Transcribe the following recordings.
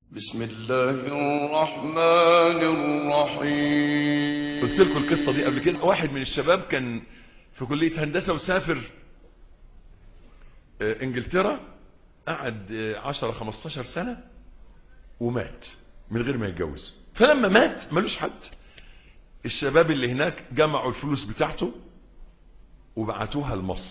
بسم الله الرحمن الرحيم قلت لكم القصة دي قبل كده واحد من الشباب كان في كلية هندسة وسافر آه، انجلترا قعد آه، 10 15 سنة ومات من غير ما يتجوز فلما مات ملوش حد الشباب اللي هناك جمعوا الفلوس بتاعته وبعتوها لمصر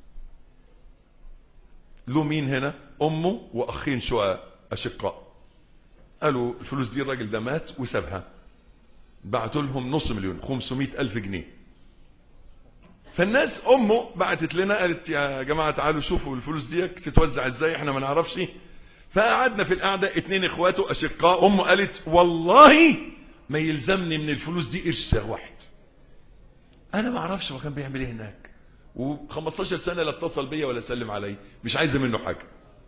له مين هنا امه واخين شقق اشقاء قالوا الفلوس دي الراجل ده مات وسابها بعتوا لهم نص مليون 500 ألف جنيه فالناس أمه بعتت لنا قالت يا جماعة تعالوا شوفوا الفلوس دي تتوزع ازاي احنا ما نعرفش فقعدنا في القعدة اتنين اخواته أشقاء أمه قالت والله ما يلزمني من الفلوس دي قرش ساغ واحد أنا ما أعرفش هو كان بيعمل إيه هناك و15 سنة لا اتصل بيا ولا سلم علي مش عايزة منه حاجة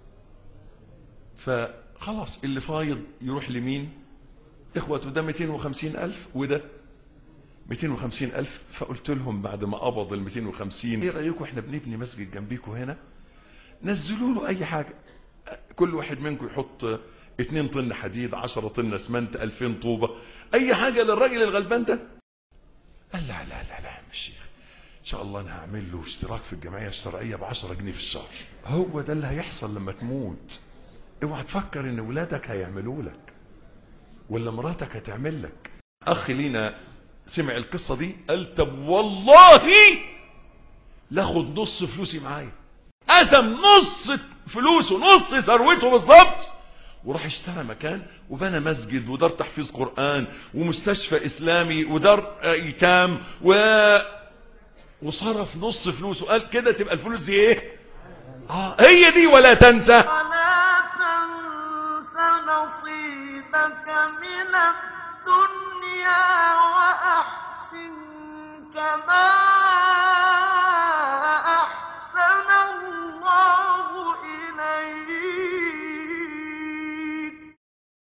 فخلاص اللي فايض يروح لمين اخوته ده 250 ألف وده 250 ألف فقلت لهم بعد ما قبض ال 250 ايه رأيكم احنا بنبني مسجد جنبيكم هنا نزلوا له أي حاجة كل واحد منكم يحط 2 طن حديد 10 طن اسمنت 2000 طوبة أي حاجة للراجل الغلبان ده قال لا لا لا لا يا عم الشيخ ان شاء الله انا هعمل له اشتراك في الجمعيه الشرعيه ب 10 جنيه في الشهر هو ده اللي هيحصل لما تموت اوعى تفكر ان ولادك هيعملوا لك ولا مراتك هتعمل لك اخ لينا سمع القصه دي قال طب والله لاخد نص فلوسي معايا قسم نص فلوسه نص ثروته بالظبط وراح اشترى مكان وبنى مسجد ودار تحفيظ قرآن ومستشفى إسلامي ودار آه، ايتام و وصرف نص فلوسه قال كده تبقى الفلوس دي ايه اه هي دي ولا تنسى ولا تنس نصيبك من الدنيا وأحسن كما